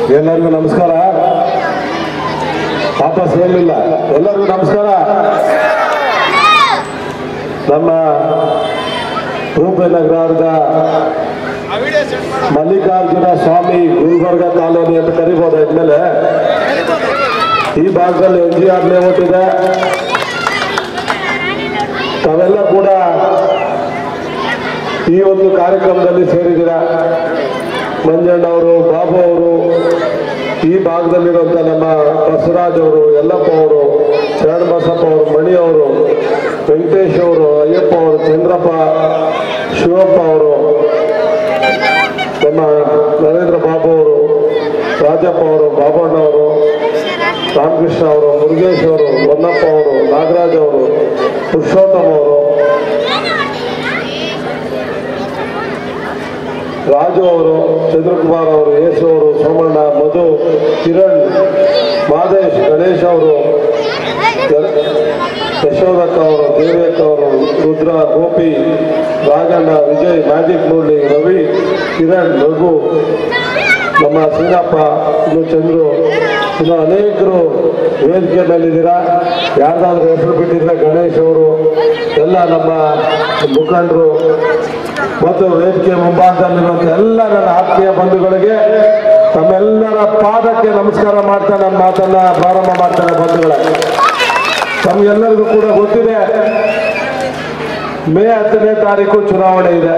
ಎಲ್ಲರಿಗೂ ನಮಸ್ಕಾರ ವಾಪಸ್ ಹೇಳಲಿಲ್ಲ ಎಲ್ಲರಿಗೂ ನಮಸ್ಕಾರ ನಮ್ಮ ರೂಪನಗರದ ಮಲ್ಲಿಕಾರ್ಜುನ ಸ್ವಾಮಿ ಗುಲ್ಬರ್ಗ ಕಾಲೋನಿ ಅಂತ ಕರಿಬೋದು ಇದ್ಮೇಲೆ ಈ ಭಾಗದಲ್ಲಿ ಎನ್ ಜಿ ಆರ್ ಲೇಔಟ್ ಇದೆ ತಾವೆಲ್ಲ ಕೂಡ ಈ ಒಂದು ಕಾರ್ಯಕ್ರಮದಲ್ಲಿ ಸೇರಿದ್ದೀರಾ ಮಂಜಣ್ಣ ಅವರು ಬಾಬು ಅವರು ಈ ಭಾಗದಲ್ಲಿರುವಂಥ ನಮ್ಮ ಬಸವರಾಜ್ ಅವರು ಯಲ್ಲಪ್ಪ ಅವರು ಶರಣಬಸಪ್ಪ ಅವರು ಮಣಿ ಅವರು ವೆಂಕಟೇಶ್ ಅವರು ಅಯ್ಯಪ್ಪ ಅವರು ಚಂದ್ರಪ್ಪ ಶಿವಪ್ಪ ಅವರು ನಮ್ಮ ನರೇಂದ್ರ ಬಾಬು ಅವರು ರಾಜಪ್ಪ ಅವರು ಬಾಬಣ್ಣ ಅವರು ರಾಮಕೃಷ್ಣ ಅವರು ಮುರುಗೇಶ್ ಅವರು ಹೊನ್ನಪ್ಪ ಅವರು ನಾಗರಾಜ್ ಅವರು ಪುರುಷೋತ್ತಮ್ ಅವರು ರಾಜು ಅವರು ಚಂದ್ರಕುಮಾರ್ ಅವರು ಯೇಸು ಅವರು ಸೋಮಣ್ಣ ಮಧು ಕಿರಣ್ ಮಾದೇಶ್ ಗಣೇಶ್ ಅವರು ಯಶೋದಕ್ಕ ಅವರು ದೇವಿಯಕ್ಕ ಅವರು ರುದ್ರ ಗೋಪಿ ರಾಗಣ್ಣ ವಿಜಯ್ ಮ್ಯಾಜಿಕ್ ಮುರಳಿ ರವಿ ಕಿರಣ್ ರಘು ನಮ್ಮ ಶ್ರೀನಪ್ಪ ಇನ್ನು ಚಂದ್ರು ಇನ್ನು ಅನೇಕರು ವೇದಿಕೆ ಮೇಲಿದ್ದೀರಾ ಯಾರ್ದಾದ್ರೂ ಹೆಸರು ಬಿಟ್ಟಿದ್ರೆ ಗಣೇಶ್ ಅವರು ಎಲ್ಲ ನಮ್ಮ ಮುಖಂಡರು ಮತ್ತು ವೇದಿಕೆ ಮುಂಭಾಗದಲ್ಲಿರುವಂಥ ಎಲ್ಲ ನನ್ನ ಆತ್ಮೀಯ ಬಂಧುಗಳಿಗೆ ತಮ್ಮೆಲ್ಲರ ಪಾದಕ್ಕೆ ನಮಸ್ಕಾರ ಮಾಡ್ತಾ ನನ್ನ ಮಾತನ್ನ ಪ್ರಾರಂಭ ಮಾಡ್ತಾರೆ ಬಂಧುಗಳೇ ತಮ್ಗೆಲ್ಲರಿಗೂ ಕೂಡ ಗೊತ್ತಿದೆ ಮೇ ಹತ್ತನೇ ತಾರೀಕು ಚುನಾವಣೆ ಇದೆ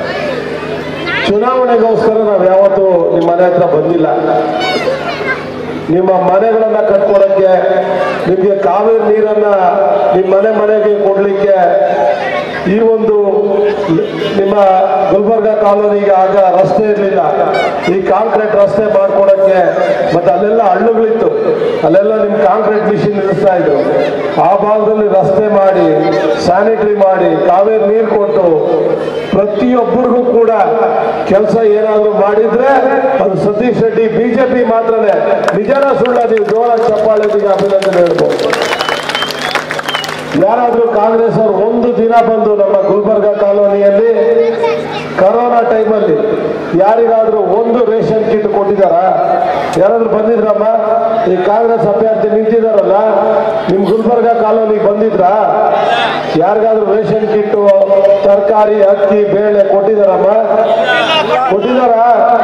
ಚುನಾವಣೆಗೋಸ್ಕರ ನಾವು ಯಾವತ್ತೂ ನಿಮ್ಮ ಮನೆ ಹತ್ರ ಬಂದಿಲ್ಲ ನಿಮ್ಮ ಮನೆಗಳನ್ನ ಕಟ್ಕೊಡಕ್ಕೆ ನಿಮಗೆ ಕಾವೇರಿ ನೀರನ್ನ ನಿಮ್ಮ ಮನೆ ಮನೆಗೆ ಕೊಡ್ಲಿಕ್ಕೆ ಈ ಒಂದು ನಿಮ್ಮ ಗುಲ್ಬರ್ಗ ಕಾಲೋನಿಗೆ ಆಗ ರಸ್ತೆ ಇರಲಿಲ್ಲ ಈ ಕಾಂಕ್ರೀಟ್ ರಸ್ತೆ ಮಾಡ್ಕೊಡಕ್ಕೆ ಮತ್ತೆ ಅಲ್ಲೆಲ್ಲ ಹಳ್ಳುಗಳಿತ್ತು ಅಲ್ಲೆಲ್ಲ ನಿಮ್ ಕಾಂಕ್ರೀಟ್ ಮಿಷಿನ್ ನಿಲ್ಲಿಸ್ತಾ ಇದ್ರು ಆ ಭಾಗದಲ್ಲಿ ರಸ್ತೆ ಮಾಡಿ ಸ್ಯಾನಿಟರಿ ಮಾಡಿ ಕಾವೇರಿ ನೀರು ಕೊಟ್ಟು ಪ್ರತಿಯೊಬ್ಬರಿಗೂ ಕೂಡ ಕೆಲಸ ಏನಾದರೂ ಮಾಡಿದ್ರೆ ಅದು ಸತೀಶ್ ರೆಡ್ಡಿ ಬಿಜೆಪಿ ಮಾತ್ರನೇ ನಿಜನ ಸುಳ್ಳ ನೀವು ಜೋರ ಚಪ್ಪಾಳೆದಿಗೆ ಅಭಿನಂದನೆ ಹೇಳ್ಬೋದು ಯಾರಾದ್ರೂ ಕಾಂಗ್ರೆಸ್ ಅವರು ಒಂದು ದಿನ ಬಂದು ನಮ್ಮ ಗುಲ್ಬರ್ಗ ಕಾಲೋನಿಯಲ್ಲಿ ಕರೋನಾ ಟೈಮಲ್ಲಿ ಯಾರಿಗಾದ್ರೂ ಒಂದು ರೇಷನ್ ಕಿಟ್ ಕೊಟ್ಟಿದಾರಾ ಯಾರಾದ್ರೂ ಬಂದಿದ್ರಮ್ಮ ಈ ಕಾಂಗ್ರೆಸ್ ಅಭ್ಯರ್ಥಿ ನಿಂತಿದಾರಲ್ಲ ನಿಮ್ ಗುಲ್ಬರ್ಗ ಕಾಲೋನಿಗೆ ಬಂದಿದ್ರಾ ಯಾರಿಗಾದ್ರೂ ರೇಷನ್ ಕಿಟ್ಟು ತರಕಾರಿ ಅಕ್ಕಿ ಬೇಳೆ ಕೊಟ್ಟಿದಾರಮ್ಮ ಕೊಟ್ಟಿದಾರಾ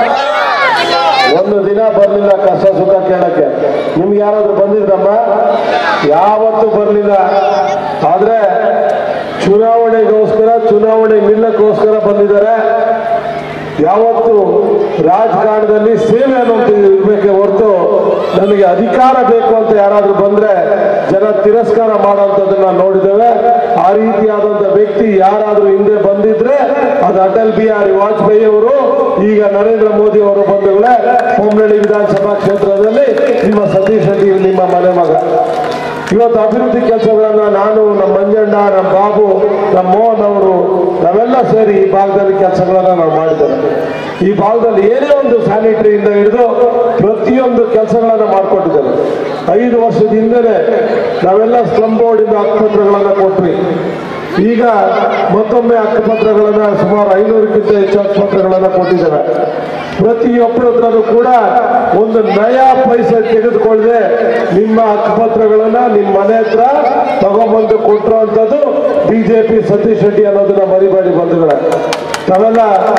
ಒಂದು ದಿನ ಬರಲಿಲ್ಲ ಕಷ್ಟ ಸುಖ ಕೇಳಕ್ಕೆ ನಿಮ್ಗೆ ಯಾರಾದ್ರೂ ಬಂದಿದ್ರಮ್ಮ ಯಾವತ್ತೂ ಬರಲಿಲ್ಲ ಆದ್ರೆ ಚುನಾವಣೆಗೋಸ್ಕರ ಚುನಾವಣೆ ನಿಲ್ಲಕ್ಕೋಸ್ಕರ ಬಂದಿದ್ದಾರೆ ಯಾವತ್ತು ರಾಜಕಾರಣದಲ್ಲಿ ಸೇವೆ ಅನ್ನೋದು ಇರ್ಬೇಕೆ ಹೊರತು ನನಗೆ ಅಧಿಕಾರ ಬೇಕು ಅಂತ ಯಾರಾದ್ರೂ ಬಂದ್ರೆ ಜನ ತಿರಸ್ಕಾರ ಮಾಡೋಂಥದ್ದನ್ನ ನೋಡಿದ್ದೇವೆ ಆ ರೀತಿಯಾದಂಥ ವ್ಯಕ್ತಿ ಯಾರಾದ್ರೂ ಹಿಂದೆ ಬಂದಿದ್ರೆ ಅದು ಅಟಲ್ ಬಿಹಾರಿ ವಾಜಪೇಯಿ ಅವರು ಈಗ ನರೇಂದ್ರ ಮೋದಿ ಅವರು ಬಂಧುಗಳೇ ಹೊಮ್ಮನಳ್ಳಿ ವಿಧಾನಸಭಾ ಕ್ಷೇತ್ರದಲ್ಲಿ ನಿಮ್ಮ ಸತೀಶ್ ರೆಡ್ಡಿ ನಿಮ್ಮ ಮನೆ ಮಗ ಇವತ್ತು ಅಭಿವೃದ್ಧಿ ಕೆಲಸಗಳನ್ನ ನಾನು ನಮ್ಮ ಮಂಜಣ್ಣ ನಮ್ಮ ಬಾಬು ನಮ್ಮ ಮೋಹನ್ ಅವರು ನಾವೆಲ್ಲ ಸೇರಿ ಈ ಭಾಗದಲ್ಲಿ ಕೆಲಸಗಳನ್ನ ನಾವು ಮಾಡಿದ್ದೇವೆ ಈ ಭಾಗದಲ್ಲಿ ಏನೇ ಒಂದು ಸ್ಯಾನಿಟರಿಯಿಂದ ಹಿಡಿದು ಪ್ರತಿಯೊಂದು ಕೆಲಸಗಳನ್ನ ಮಾಡಿಕೊಟ್ಟಿದ್ದೇವೆ ಐದು ವರ್ಷದ ಹಿಂದೆನೆ ನಾವೆಲ್ಲ ಸ್ಲಮ್ ಬೋರ್ಡಿಂದ ಹಕ್ಕುಪತ್ರಗಳನ್ನ ಕೊಟ್ವಿ ಈಗ ಮತ್ತೊಮ್ಮೆ ಹಕ್ಕುಪತ್ರಗಳನ್ನ ಸುಮಾರು ಐನೂರಕ್ಕಿಂತ ಹೆಚ್ಚು ಹಕ್ಕುಪತ್ರಗಳನ್ನ ಕೊಟ್ಟಿದ್ದೇವೆ ಪ್ರತಿಯೊಬ್ಬರ ಹತ್ರನೂ ಕೂಡ ಒಂದು ನಯಾ ಪೈಸೆ ತೆಗೆದುಕೊಳ್ಳದೆ ನಿಮ್ಮ ಹಕ್ಕುಪತ್ರಗಳನ್ನ ನಿಮ್ಮ ಮನೆ ಹತ್ರ ತಗೊಂಬಂದು ಕೊಟ್ಟಿರುವಂಥದ್ದು ಬಿಜೆಪಿ ಸತೀಶ್ ರೆಡ್ಡಿ ಅನ್ನೋದನ್ನ ಮರಿಬೇಡಿ ಬಂಧುಗಳೇ ತಾವೆಲ್ಲ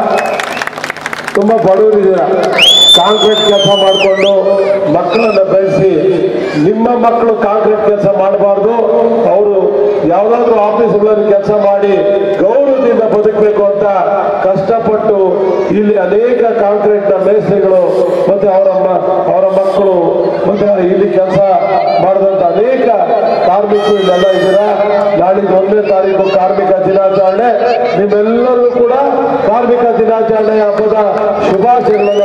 ತುಂಬಾ ಬಡವರಿದ್ದೀರ ಕಾಂಕ್ರೀಟ್ ಕೆಲಸ ಮಾಡಿಕೊಂಡು ಮಕ್ಕಳನ್ನ ಬೆಳೆಸಿ ನಿಮ್ಮ ಮಕ್ಕಳು ಕಾಂಕ್ರೀಟ್ ಕೆಲಸ ಮಾಡಬಾರ್ದು ಅವರು ಯಾವುದಾದ್ರೂ ಆಫೀಸ್ಗಳಲ್ಲಿ ಕೆಲಸ ಮಾಡಿ ಗೌರವದಿಂದ ಬದುಕಬೇಕು ಅಂತ ಕಷ್ಟಪಟ್ಟು ಇಲ್ಲಿ ಅನೇಕ ಕಾಂಕ್ರೀಟ್ನ ಮೇಸ್ತ್ರಿಗಳು ಮತ್ತೆ ಅವರ ಮ- ಅವರ ಮಕ್ಕಳು ಮತ್ತೆ ಇಲ್ಲಿ ಕೆಲಸ ಮಾಡಿದಂತ ಅನೇಕ ಕಾರ್ಮಿಕರು ಇಲ್ಲೆಲ್ಲ ಇದ್ದೀರಾ ನಾಳಿದ್ದು ಒಂದನೇ ತಾರೀಕು ಕಾರ್ಮಿಕ ದಿನಾಚರಣೆ ನಿಮ್ಮೆಲ್ಲರೂ ಕೂಡ ಕಾರ್ಮಿಕ ದಿನಾಚರಣೆ ಹಬ್ಬದ ಶುಭಾಶಯಗಳನ್ನ